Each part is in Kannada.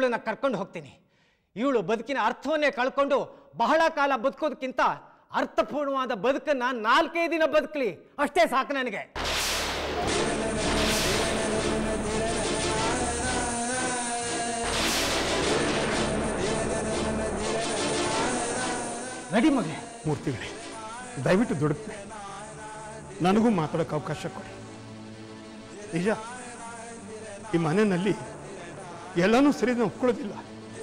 ಇವಳನ್ನ ಕರ್ಕೊಂಡು ಹೋಗ್ತೀನಿ ಇವಳು ಬದುಕಿನ ಅರ್ಥವನ್ನೇ ಕಳ್ಕೊಂಡು ಬಹಳ ಕಾಲ ಬದುಕೋದಕ್ಕಿಂತ ಅರ್ಥಪೂರ್ಣವಾದ ಬದುಕನ್ನ ನಾಲ್ಕೈದು ದಿನ ಬದುಕಲಿ ಅಷ್ಟೇ ಸಾಕು ನನಗೆ ನಡಿ ಮಗನೇ ಮೂರ್ತಿಗಳೇ ದಯವಿಟ್ಟು ದುಡುಕ್ಬೇಡಿ ನನಗೂ ಮಾತಾಡೋಕ್ಕೆ ಅವಕಾಶ ಕೊಡಿ ನಿಜ ಈ ಮನೆಯಲ್ಲಿ ಎಲ್ಲನೂ ಸರಿ ನಾನು ಒಪ್ಕೊಳ್ಳೋದಿಲ್ಲ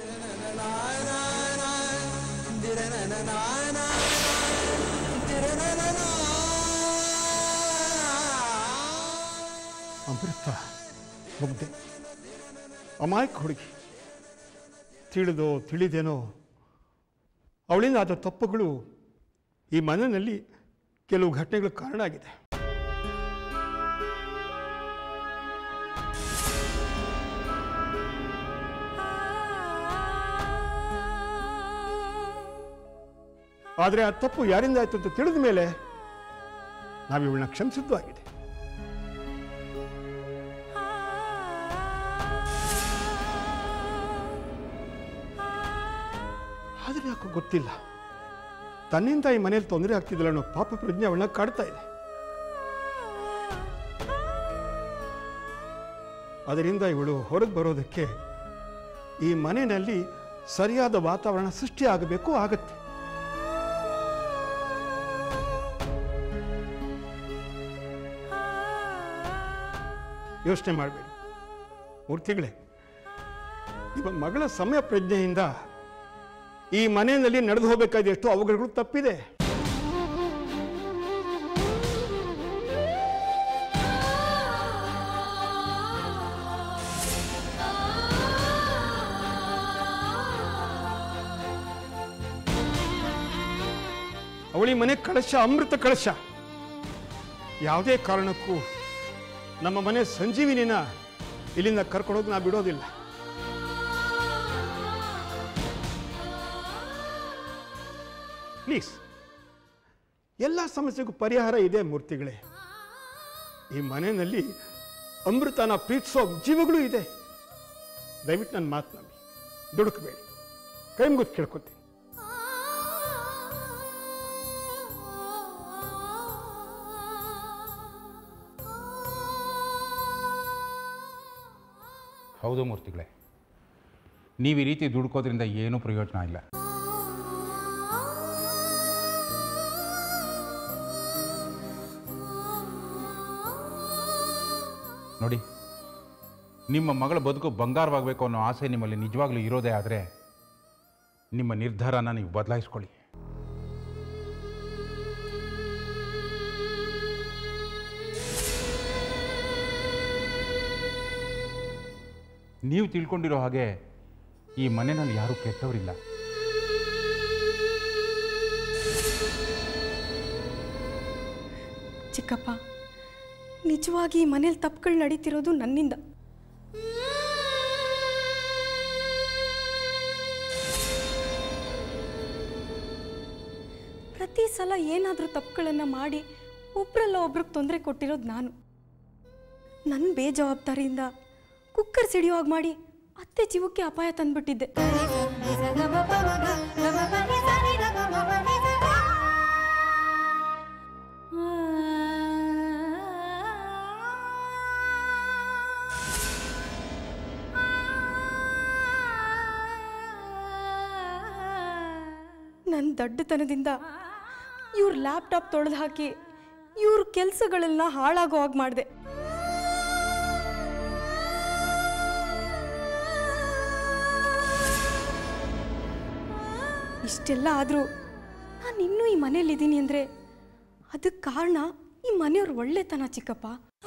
ಅಮೃತ ಮುಗ್ದೆ ಅಮಾಯಕ ಹುಡುಗಿ ತಿಳಿದೋ ತಿಳಿದೇನೋ ಅವಳಿಂದ ಆದ ತಪ್ಪುಗಳು ಈ ಮನೆಯಲ್ಲಿ ಕೆಲವು ಘಟನೆಗಳು ಕಾರಣ ಆಗಿದೆ ಆದರೆ ಆ ತಪ್ಪು ಯಾರಿಂದ ಆಯ್ತು ಅಂತ ತಿಳಿದ ಮೇಲೆ ನಾವು ಇವಳನ್ನ ಕ್ಷಮಿಸಿದ್ದು ಆಗಿದೆ ಆದರೆ ಯಾಕೋ ಗೊತ್ತಿಲ್ಲ ತನ್ನಿಂದ ಈ ಮನೆಯಲ್ಲಿ ತೊಂದರೆ ಆಗ್ತಿದ್ದಿಲ್ಲ ಅನ್ನೋ ಪಾಪ ಪ್ರಜ್ಞೆ ಅವಳನ್ನ ಕಾಡ್ತಾ ಇದೆ ಅದರಿಂದ ಇವಳು ಹೊರಗೆ ಬರೋದಕ್ಕೆ ಈ ಮನೆಯಲ್ಲಿ ಸರಿಯಾದ ವಾತಾವರಣ ಸೃಷ್ಟಿ ಆಗಬೇಕು ಆಗತ್ತೆ ಯೋಚನೆ ಮಾಡಬೇಡಿ ಮೂರ್ತಿಗಳೇ ನಿಮ್ಮ ಮಗಳ ಸಮಯ ಪ್ರಜ್ಞೆಯಿಂದ ಈ ಮನೆಯಲ್ಲಿ ನಡೆದು ಹೋಗಬೇಕಾದ ಎಷ್ಟು ಅವಘಡಗಳು ತಪ್ಪಿದೆ ಅವಳಿ ಮನೆ ಕಳಶ ಅಮೃತ ಕಳಶ ಯಾವುದೇ ಕಾರಣಕ್ಕೂ ನಮ್ಮ ಮನೆ ಸಂಜೀವಿನಿನ ಇಲ್ಲಿಂದ ಕರ್ಕೊಂಡೋಗಿ ನಾ ಬಿಡೋದಿಲ್ಲ ಪ್ಲೀಸ್ ಎಲ್ಲ ಸಮಸ್ಯೆಗೂ ಪರಿಹಾರ ಇದೆ ಮೂರ್ತಿಗಳೇ ಈ ಮನೆಯಲ್ಲಿ ಅಮೃತನ ಪ್ರೀತಿಸೋ ಜೀವಗಳು ಇದೆ ದಯವಿಟ್ಟು ನನ್ನ ಮಾತು ನಂಬಿ ದುಡುಕಬೇಡಿ ಕೈ ಮುಗಿದು ಕೇಳ್ಕೊತೀನಿ ಹೌದು ಮೂರ್ತಿಗಳೇ ನೀವು ಈ ರೀತಿ ದುಡ್ಕೋದ್ರಿಂದ ಏನೂ ಪ್ರಯೋಜನ ಇಲ್ಲ ನೋಡಿ ನಿಮ್ಮ ಮಗಳ ಬದುಕು ಬಂಗಾರವಾಗಬೇಕು ಅನ್ನೋ ಆಸೆ ನಿಮ್ಮಲ್ಲಿ ನಿಜವಾಗ್ಲೂ ಇರೋದೇ ಆದರೆ ನಿಮ್ಮ ನಿರ್ಧಾರನ ನೀವು ಬದಲಾಯಿಸ್ಕೊಳ್ಳಿ ನೀವು ತಿಳ್ಕೊಂಡಿರೋ ಹಾಗೆ ಈ ಮನೆಯಲ್ಲಿ ಯಾರೂ ಕೆಟ್ಟವರಿಲ್ಲ ಚಿಕ್ಕಪ್ಪ ನಿಜವಾಗಿ ಈ ಮನೇಲಿ ತಪ್ಪುಗಳು ನಡೀತಿರೋದು ನನ್ನಿಂದ ಪ್ರತಿ ಸಲ ಏನಾದರೂ ತಪ್ಪುಗಳನ್ನು ಮಾಡಿ ಒಬ್ರಲ್ಲ ಒಬ್ರಿಗೆ ತೊಂದರೆ ಕೊಟ್ಟಿರೋದು ನಾನು ನನ್ನ ಬೇಜವಾಬ್ದಾರಿಯಿಂದ ಕುಕ್ಕರ್ ಸಿಡಿಯೋ ಹಾಗೆ ಮಾಡಿ ಅತ್ತೆ ಜೀವಕ್ಕೆ ಅಪಾಯ ತಂದ್ಬಿಟ್ಟಿದ್ದೆ ನನ್ನ ದಡ್ಡತನದಿಂದ ಇವ್ರ ಲ್ಯಾಪ್ಟಾಪ್ ತೊಳೆದು ಹಾಕಿ ಇವ್ರ ಕೆಲಸಗಳೆಲ್ಲ ಹಾಳಾಗೋ ಹಾಗೆ ಮಾಡಿದೆ ಇಷ್ಟೆಲ್ಲ ಆದರೂ ನಾನು ಇನ್ನೂ ಈ ಮನೇಲಿದ್ದೀನಿ ಅಂದರೆ ಅದಕ್ಕೆ ಕಾರಣ ಈ ಮನೆಯವ್ರ ಒಳ್ಳೆತನ ಚಿಕ್ಕಪ್ಪ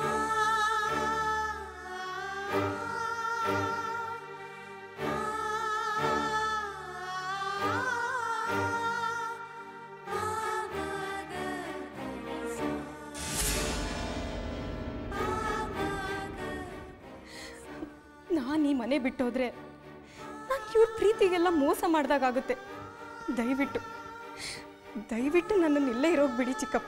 ನಾನು ಈ ಮನೆ ಬಿಟ್ಟೋದ್ರೆ ನಾನು ಇವ್ರ ಪ್ರೀತಿಗೆಲ್ಲ ಮೋಸ ಮಾಡ್ದಾಗುತ್ತೆ ದಯವಿಟ್ಟು ದಯವಿಟ್ಟು ನನ್ನನ್ನು ಇಲ್ಲೇ ಇರೋಗಿ ಬಿಡಿ ಚಿಕ್ಕಪ್ಪ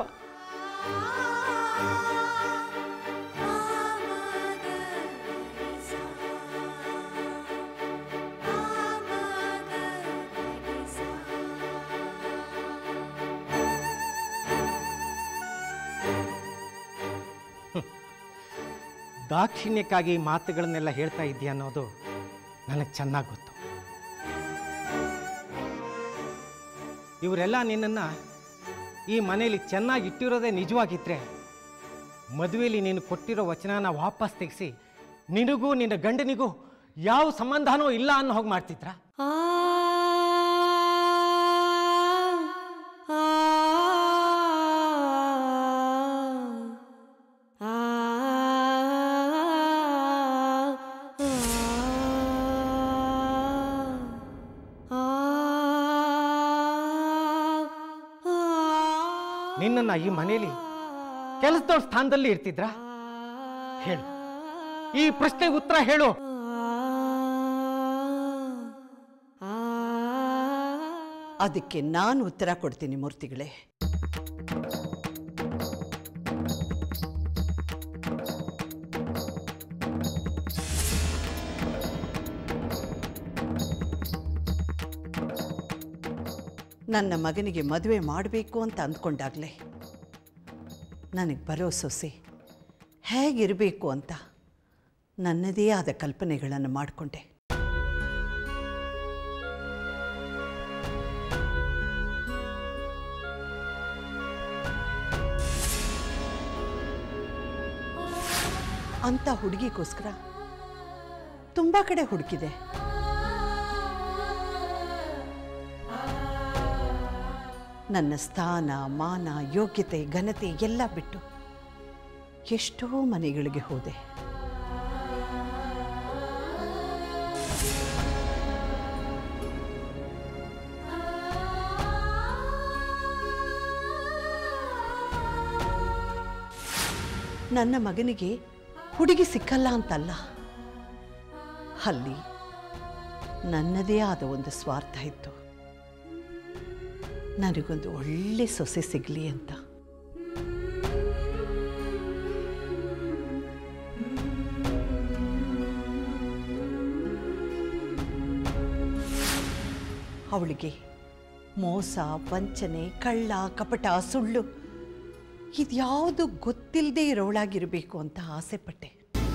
ದಾಕ್ಷಿಣ್ಯಕ್ಕಾಗಿ ಈ ಮಾತುಗಳನ್ನೆಲ್ಲ ಹೇಳ್ತಾ ಇದ್ದೀಯ ಅನ್ನೋದು ನನಗೆ ಚೆನ್ನಾಗಿ ಗೊತ್ತು ಇವರೆಲ್ಲ ನಿನ್ನನ್ನು ಈ ಮನೆಯಲ್ಲಿ ಚೆನ್ನಾಗಿ ಇಟ್ಟಿರೋದೇ ನಿಜವಾಗಿದ್ದರೆ ಮದುವೆಯಲ್ಲಿ ನೀನು ಕೊಟ್ಟಿರೋ ವಚನನ ವಾಪಸ್ ತೆಗೆಸಿ ನಿನಗೂ ನಿನ್ನ ಗಂಡನಿಗೂ ಯಾವ ಸಂಬಂಧನೂ ಇಲ್ಲ ಅನ್ನೋ ಹೋಗಿ ಮಾಡ್ತಿದ್ರಾ ಆ ನಿನ್ನನ್ನು ಈ ಮನೆಯಲ್ಲಿ ಕೆಲಸದವ್ರ ಸ್ಥಾನದಲ್ಲಿ ಇರ್ತಿದ್ರಾ ಹೇಳು ಈ ಪ್ರಶ್ನೆಗೆ ಉತ್ತರ ಹೇಳು ಅದಕ್ಕೆ ನಾನು ಉತ್ತರ ಕೊಡ್ತೀನಿ ಮೂರ್ತಿಗಳೇ ನನ್ನ ಮಗನಿಗೆ ಮದುವೆ ಮಾಡಬೇಕು ಅಂತ ಅಂದ್ಕೊಂಡಾಗಲೇ ನನಗೆ ಬರೋ ಸೊಸೆ ಹೇಗಿರಬೇಕು ಅಂತ ನನ್ನದೇ ಆದ ಕಲ್ಪನೆಗಳನ್ನು ಮಾಡಿಕೊಂಡೆ ಅಂಥ ಹುಡುಗಿಗೋಸ್ಕರ ತುಂಬ ಕಡೆ ಹುಡುಕಿದೆ ನನ್ನ ಸ್ಥಾನ ಮಾನ ಯೋಗ್ಯತೆ ಘನತೆ ಎಲ್ಲ ಬಿಟ್ಟು ಎಷ್ಟೋ ಮನೆಗಳಿಗೆ ಹೋದೆ ನನ್ನ ಮಗನಿಗೆ ಹುಡುಗಿ ಸಿಕ್ಕಲ್ಲ ಅಂತಲ್ಲ ಅಲ್ಲಿ ನನ್ನದೇ ಆದ ಒಂದು ಸ್ವಾರ್ಥ ಇತ್ತು ನನಗೊಂದು ಒಳ್ಳೆ ಸೊಸೆ ಸಿಗಲಿ ಅಂತ ಅವಳಿಗೆ ಮೋಸ ವಂಚನೆ ಕಳ್ಳ ಕಪಟ ಸುಳ್ಳು ಇದ್ಯಾವುದು ಗೊತ್ತಿಲ್ಲದೆ ಇರೋಳಾಗಿರಬೇಕು ಅಂತ ಆಸೆ ಪಟ್ಟೆ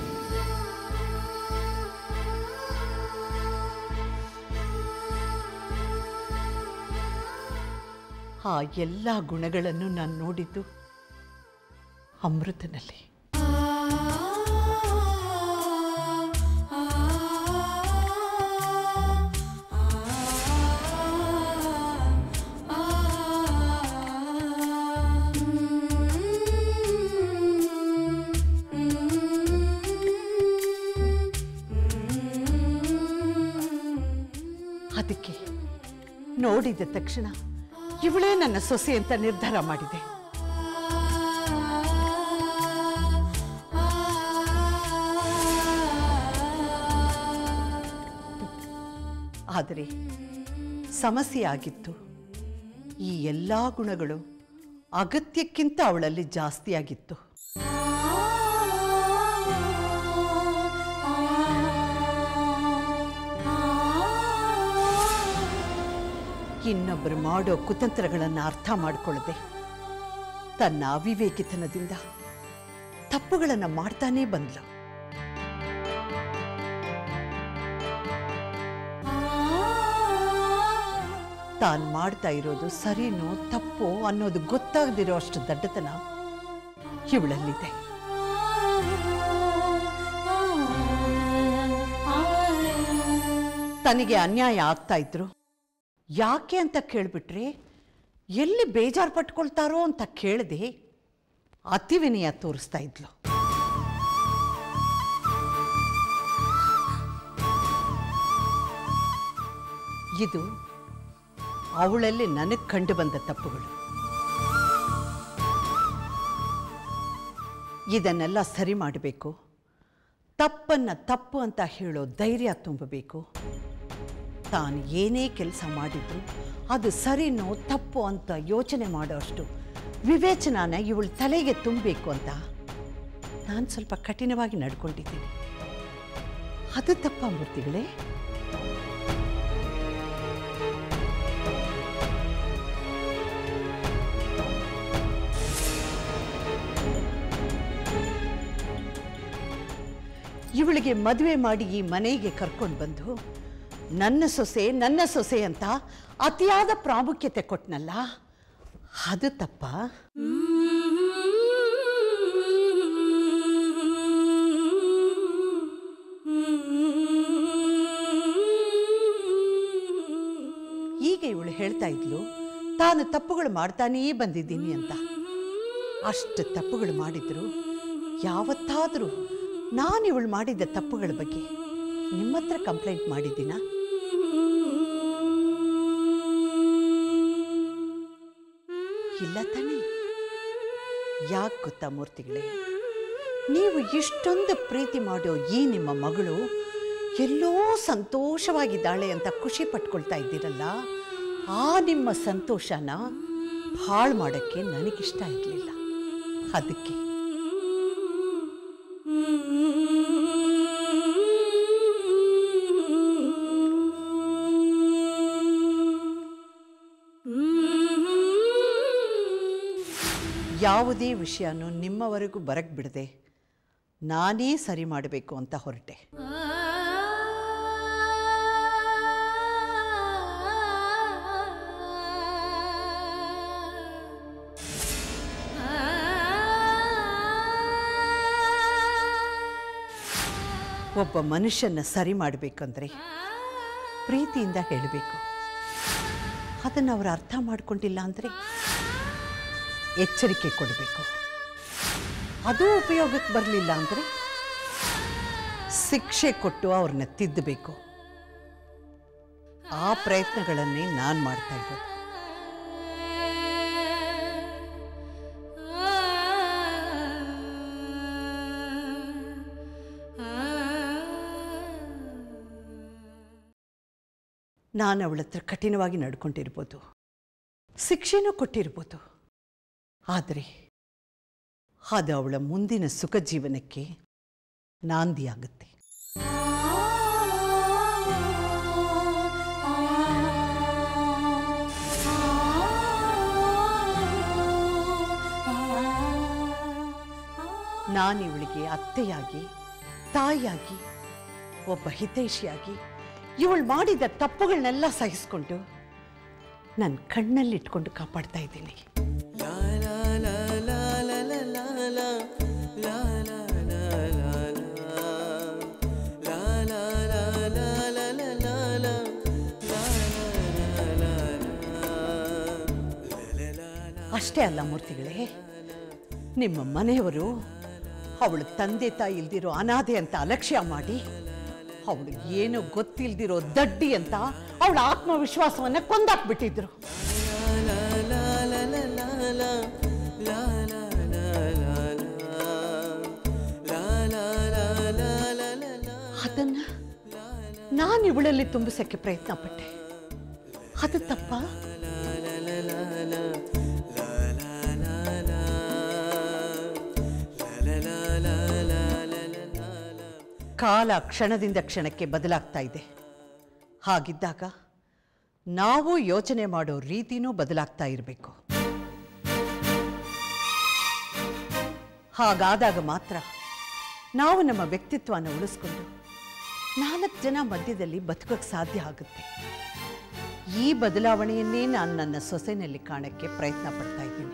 ಆ ಎಲ್ಲ ಗುಣಗಳನ್ನು ನಾನು ನೋಡಿದ್ದು ಅಮೃತನಲ್ಲಿ ಅದಕ್ಕೆ ನೋಡಿದ ತಕ್ಷಣ ಇವಳೇ ನನ್ನ ಸೊಸೆ ಅಂತ ನಿರ್ಧಾರ ಮಾಡಿದೆ ಆದರೆ ಸಮಸ್ಯೆ ಆಗಿತ್ತು ಈ ಎಲ್ಲ ಗುಣಗಳು ಅಗತ್ಯಕ್ಕಿಂತ ಅವಳಲ್ಲಿ ಜಾಸ್ತಿಯಾಗಿತ್ತು ಇನ್ನೊಬ್ಬರು ಮಾಡೋ ಕುತಂತ್ರಗಳನ್ನು ಅರ್ಥ ಮಾಡಿಕೊಳ್ಳದೆ ತನ್ನ ಅವಿವೇಕಿತನದಿಂದ ತಪ್ಪುಗಳನ್ನು ಮಾಡ್ತಾನೇ ಬಂದ್ಲು ತಾನು ಮಾಡ್ತಾ ಇರೋದು ಸರಿನೋ ತಪ್ಪೋ ಅನ್ನೋದು ಗೊತ್ತಾಗದಿರೋ ಅಷ್ಟು ದಡ್ಡತನ ಇವಳಲ್ಲಿದೆ ತನಗೆ ಅನ್ಯಾಯ ಆಗ್ತಾ ಇದ್ರು ಯಾಕೆ ಅಂತ ಕೇಳಿಬಿಟ್ರೆ ಎಲ್ಲಿ ಬೇಜಾರು ಪಟ್ಕೊಳ್ತಾರೋ ಅಂತ ಕೇಳದೆ ಅತಿ ವಿನಯ ತೋರಿಸ್ತಾ ಇದ್ಲು ಇದು ಅವಳಲ್ಲಿ ನನಗೆ ಕಂಡು ಬಂದ ತಪ್ಪುಗಳು ಇದನ್ನೆಲ್ಲ ಸರಿ ಮಾಡಬೇಕು ತಪ್ಪನ್ನು ತಪ್ಪು ಅಂತ ಹೇಳೋ ಧೈರ್ಯ ತುಂಬಬೇಕು ತಾನು ಏನೇ ಕೆಲಸ ಮಾಡಿದ್ರು ಅದು ಸರಿನೋ ತಪ್ಪು ಅಂತ ಯೋಚನೆ ಮಾಡೋಷ್ಟು ವಿವೇಚನಾನ ಇವಳು ತಲೆಗೆ ತುಂಬಬೇಕು ಅಂತ ನಾನು ಸ್ವಲ್ಪ ಕಠಿಣವಾಗಿ ನಡ್ಕೊಂಡಿದ್ದೀನಿ ಅದು ತಪ್ಪ ಮೂರ್ತಿಗಳೇ ಇವಳಿಗೆ ಮದುವೆ ಮಾಡಿ ಈ ಮನೆಗೆ ಕರ್ಕೊಂಡು ಬಂದು ನನ್ನ ಸೊಸೆ ನನ್ನ ಸೊಸೆ ಅಂತ ಅತಿಯಾದ ಪ್ರಾಮುಖ್ಯತೆ ಕೊಟ್ನಲ್ಲ ಅದು ತಪ್ಪ ಈಗ ಇವಳು ಹೇಳ್ತಾ ಇದ್ಲು ತಾನು ತಪ್ಪುಗಳು ಮಾಡ್ತಾನೇ ಬಂದಿದ್ದೀನಿ ಅಂತ ಅಷ್ಟು ತಪ್ಪುಗಳು ಮಾಡಿದ್ರು ಯಾವತ್ತಾದರೂ ನಾನು ಇವಳು ಮಾಡಿದ ತಪ್ಪುಗಳ ಬಗ್ಗೆ ನಿಮ್ಮ ಹತ್ರ ಕಂಪ್ಲೇಂಟ್ ಮಾಡಿದ್ದೀನ ಇಲ್ಲ ತಾನೇ ಯಾಕೆ ಗೊತ್ತಾ ಮೂರ್ತಿಗಳೇ ನೀವು ಇಷ್ಟೊಂದು ಪ್ರೀತಿ ಮಾಡೋ ಈ ನಿಮ್ಮ ಮಗಳು ಎಲ್ಲೋ ಸಂತೋಷವಾಗಿದ್ದಾಳೆ ಅಂತ ಖುಷಿ ಪಟ್ಕೊಳ್ತಾ ಇದ್ದೀರಲ್ಲ ಆ ನಿಮ್ಮ ಸಂತೋಷನ ಹಾಳು ಮಾಡೋಕ್ಕೆ ನನಗಿಷ್ಟ ಇರಲಿಲ್ಲ ಅದಕ್ಕೆ ಯಾವುದೇ ವಿಷಯನೂ ನಿಮ್ಮವರೆಗೂ ಬರಕ್ಕೆ ಬಿಡದೆ ನಾನೇ ಸರಿ ಮಾಡಬೇಕು ಅಂತ ಹೊರಟೆ ಒಬ್ಬ ಮನುಷ್ಯನ ಸರಿ ಮಾಡಬೇಕಂದ್ರೆ ಪ್ರೀತಿಯಿಂದ ಹೇಳಬೇಕು ಅದನ್ನು ಅವರು ಅರ್ಥ ಮಾಡ್ಕೊಂಡಿಲ್ಲ ಅಂದರೆ ಎಚ್ಚರಿಕೆ ಕೊಡಬೇಕು ಅದು ಉಪಯೋಗಕ್ಕೆ ಬರಲಿಲ್ಲ ಅಂದರೆ ಶಿಕ್ಷೆ ಕೊಟ್ಟು ಅವ್ರನ್ನ ತಿದ್ದಬೇಕು ಆ ಪ್ರಯತ್ನಗಳನ್ನೇ ನಾನು ಮಾಡ್ತಾ ಇರೋದು ನಾನು ಅವಳ ಹತ್ರ ಕಠಿಣವಾಗಿ ನಡ್ಕೊಂಡಿರ್ಬೋದು ಶಿಕ್ಷೆನೂ ಕೊಟ್ಟಿರ್ಬೋದು ಆದರೆ ಅದು ಅವಳ ಮುಂದಿನ ಸುಖ ಜೀವನಕ್ಕೆ ನಾಂದಿಯಾಗುತ್ತೆ ನಾನು ಇವಳಿಗೆ ಅತ್ತೆಯಾಗಿ ತಾಯಿಯಾಗಿ ಒಬ್ಬ ಹಿತೈಷಿಯಾಗಿ ಇವಳು ಮಾಡಿದ ತಪ್ಪುಗಳನ್ನೆಲ್ಲ ಸಹಿಸ್ಕೊಂಡು ನನ್ನ ಕಣ್ಣಲ್ಲಿಟ್ಕೊಂಡು ಕಾಪಾಡ್ತಾ ಇದ್ದೀನಿ ಅಷ್ಟೇ ಅಲ್ಲ ಮೂರ್ತಿಗಳೇ ನಿಮ್ಮ ಮನೆಯವರು ಅವಳು ತಂದೆ ತಾಯಿ ಇಲ್ದಿರೋ ಅನಾಥೆ ಅಂತ ಅಲಕ್ಷ್ಯ ಮಾಡಿ ಅವಳು ಏನು ಗೊತ್ತಿಲ್ದಿರೋ ದಡ್ಡಿ ಅಂತ ಅವಳ ಆತ್ಮವಿಶ್ವಾಸವನ್ನ ಕೊಂದಾಕ್ಬಿಟ್ಟಿದ್ರು ಅದನ್ನ ನಾನು ಇವಳಲ್ಲಿ ತುಂಬಿಸಕ್ಕೆ ಪ್ರಯತ್ನ ಪಟ್ಟೆ ಅದು ತಪ್ಪ ಕಾಲ ಕ್ಷಣದಿಂದ ಕ್ಷಣಕ್ಕೆ ಬದಲಾಗ್ತಾ ಇದೆ ಹಾಗಿದ್ದಾಗ ನಾವು ಯೋಚನೆ ಮಾಡೋ ರೀತಿನೂ ಬದಲಾಗ್ತಾ ಇರಬೇಕು ಹಾಗಾದಾಗ ಮಾತ್ರ ನಾವು ನಮ್ಮ ವ್ಯಕ್ತಿತ್ವನ ಉಳಿಸ್ಕೊಂಡು ನಾಲ್ಕು ಜನ ಮಧ್ಯದಲ್ಲಿ ಬದುಕೋಕ್ಕೆ ಸಾಧ್ಯ ಆಗುತ್ತೆ ಈ ಬದಲಾವಣೆಯನ್ನೇ ನಾನು ನನ್ನ ಸೊಸೆನಲ್ಲಿ ಕಾಣಕ್ಕೆ ಪ್ರಯತ್ನ ಪಡ್ತಾ ಇದ್ದೀನಿ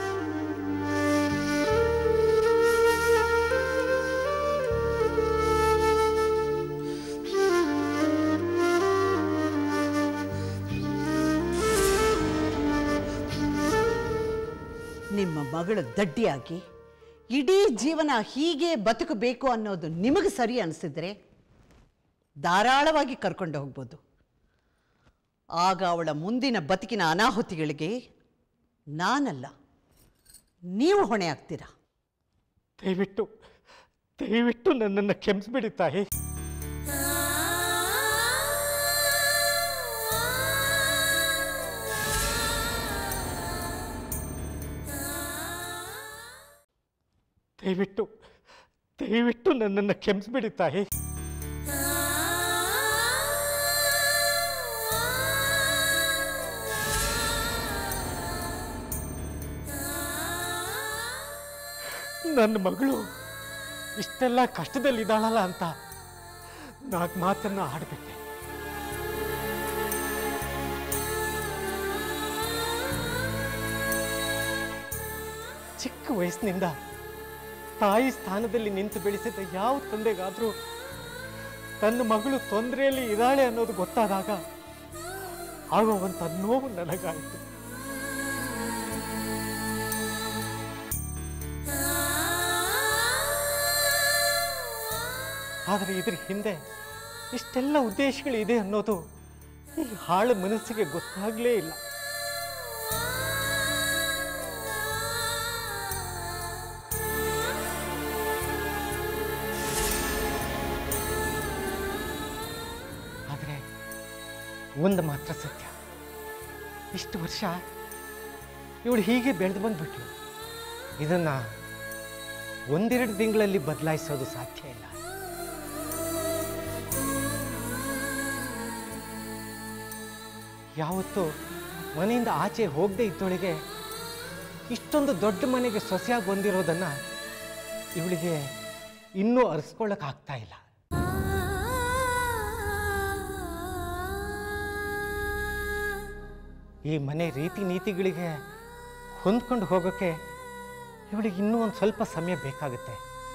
ನಿಮ್ಮ ಮಗಳು ದಡ್ಡಿಯಾಗಿ ಇಡೀ ಜೀವನ ಹೀಗೆ ಬದುಕಬೇಕು ಅನ್ನೋದು ನಿಮಗೆ ಸರಿ ಅನಿಸಿದ್ರೆ ಧಾರಾಳವಾಗಿ ಕರ್ಕೊಂಡು ಹೋಗ್ಬೋದು ಆಗ ಅವಳ ಮುಂದಿನ ಬದುಕಿನ ಅನಾಹುತಿಗಳಿಗೆ ನಾನಲ್ಲ ನೀವು ಹೊಣೆ ಆಗ್ತೀರಾ ದಯವಿಟ್ಟು ದಯವಿಟ್ಟು ನನ್ನನ್ನು ಕ್ಷಮಿಸ್ಬಿಡಿ ತಾಯಿ ದಯವಿಟ್ಟು ದಯವಿಟ್ಟು ನನ್ನನ್ನು ಕ್ಷಮಿಸ್ಬಿಡಿ ತಾಯಿ ನನ್ನ ಮಗಳು ಇಷ್ಟೆಲ್ಲ ಕಷ್ಟದಲ್ಲಿದ್ದಾಳಲ್ಲ ಅಂತ ನಾಲ್ಕು ಮಾತನ್ನ ಆಡ್ಬಿಟ್ಟೆ ಚಿಕ್ಕ ವಯಸ್ಸಿನಿಂದ ತಾಯಿ ಸ್ಥಾನದಲ್ಲಿ ನಿಂತು ಬೆಳೆಸಿದ ಯಾವ ತಂದೆಗಾದ್ರೂ ತನ್ನ ಮಗಳು ತೊಂದರೆಯಲ್ಲಿ ಇದ್ದಾಳೆ ಅನ್ನೋದು ಗೊತ್ತಾದಾಗ ಆಗುವಂಥ ನೋವು ನನಗಾಯಿತು ಆದರೆ ಇದ್ರ ಹಿಂದೆ ಇಷ್ಟೆಲ್ಲ ಉದ್ದೇಶಗಳಿದೆ ಅನ್ನೋದು ಈ ಹಾಳು ಮನಸ್ಸಿಗೆ ಗೊತ್ತಾಗಲೇ ಇಲ್ಲ ಆದರೆ ಒಂದು ಮಾತ್ರ ಸತ್ಯ ಇಷ್ಟು ವರ್ಷ ಇವಳು ಹೀಗೆ ಬೆಳೆದು ಬಂದ್ಬಿಟ್ಲು ಇದನ್ನ ಒಂದೆರಡು ತಿಂಗಳಲ್ಲಿ ಬದಲಾಯಿಸೋದು ಸಾಧ್ಯ ಇಲ್ಲ ಯಾವತ್ತೂ ಮನೆಯಿಂದ ಆಚೆ ಹೋಗದೆ ಇದ್ದವಳಿಗೆ ಇಷ್ಟೊಂದು ದೊಡ್ಡ ಮನೆಗೆ ಸೊಸೆಯಾಗಿ ಬಂದಿರೋದನ್ನ ಇವಳಿಗೆ ಇನ್ನೂ ಅರಿಸ್ಕೊಳ್ಳೋಕೆ ಆಗ್ತಾ ಇಲ್ಲ ಈ ಮನೆ ರೀತಿ ನೀತಿಗಳಿಗೆ ಹೊಂದ್ಕೊಂಡು ಹೋಗೋಕ್ಕೆ ಇವಳಿಗೆ ಇನ್ನೂ ಒಂದು ಸ್ವಲ್ಪ ಸಮಯ ಬೇಕಾಗುತ್ತೆ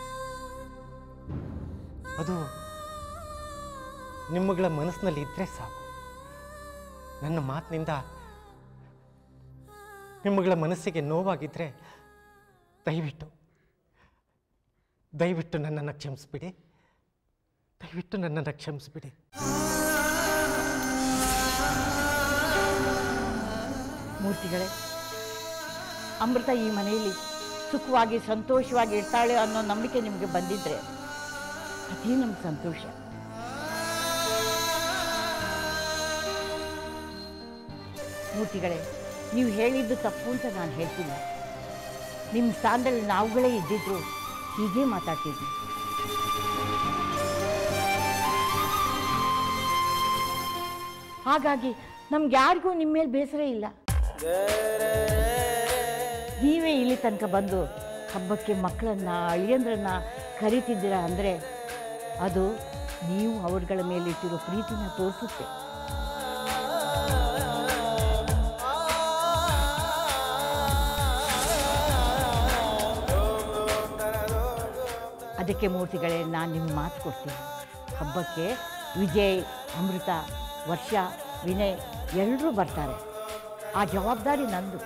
ಅದು ನಿಮ್ಮಗಳ ಮನಸ್ಸಿನಲ್ಲಿ ಇದ್ದರೆ ಸಾಕು ನನ್ನ ಮಾತಿನಿಂದ ನಿಮ್ಮಗಳ ಮನಸ್ಸಿಗೆ ನೋವಾಗಿದ್ದರೆ ದಯವಿಟ್ಟು ದಯವಿಟ್ಟು ನನ್ನನ್ನು ಕ್ಷಮಿಸ್ಬಿಡಿ ದಯವಿಟ್ಟು ನನ್ನನ್ನು ಕ್ಷಮಿಸ್ಬಿಡಿ ಮೂರ್ತಿಗಳೇ ಅಮೃತ ಈ ಮನೆಯಲ್ಲಿ ಸುಖವಾಗಿ ಸಂತೋಷವಾಗಿ ಇರ್ತಾಳೆ ಅನ್ನೋ ನಂಬಿಕೆ ನಿಮಗೆ ಬಂದಿದ್ರೆ ಅದೇ ನಮ್ಗೆ ಸಂತೋಷ ಮೂರ್ತಿಗಳೇ ನೀವು ಹೇಳಿದ್ದು ತಪ್ಪು ಅಂತ ನಾನು ಹೇಳ್ತಿಲ್ಲ ನಿಮ್ಮ ಸ್ಥಾನದಲ್ಲಿ ನಾವುಗಳೇ ಇದ್ದಿದ್ರು ಹೀಗೆ ಮಾತಾಡ್ತಿದ್ವಿ ಹಾಗಾಗಿ ನಮ್ಗೆ ಯಾರಿಗೂ ನಿಮ್ಮ ಮೇಲೆ ಬೇಸರ ಇಲ್ಲ ನೀವೇ ಇಲ್ಲಿ ತನಕ ಬಂದು ಹಬ್ಬಕ್ಕೆ ಮಕ್ಕಳನ್ನ ಅಳಿಯಂದ್ರನ್ನ ಕರಿತಿದ್ದೀರಾ ಅಂದರೆ ಅದು ನೀವು ಅವ್ರಗಳ ಮೇಲೆ ಇಟ್ಟಿರೋ ಪ್ರೀತಿನ ತೋರಿಸುತ್ತೆ ಅದಕ್ಕೆ ಮೂರ್ತಿಗಳೇ ನಾನು ನಿಮ್ಮ ಮಾತು ಕೊಡ್ತೀನಿ ಹಬ್ಬಕ್ಕೆ ವಿಜಯ್ ಅಮೃತ ವರ್ಷ ವಿನಯ್ ಎಲ್ಲರೂ ಬರ್ತಾರೆ ಆ ಜವಾಬ್ದಾರಿ ನಂದು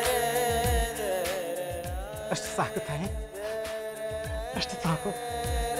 ಅಷ್ಟು ಸಾಕು ತಾಯಿ ಅಷ್ಟು ಸಾಕು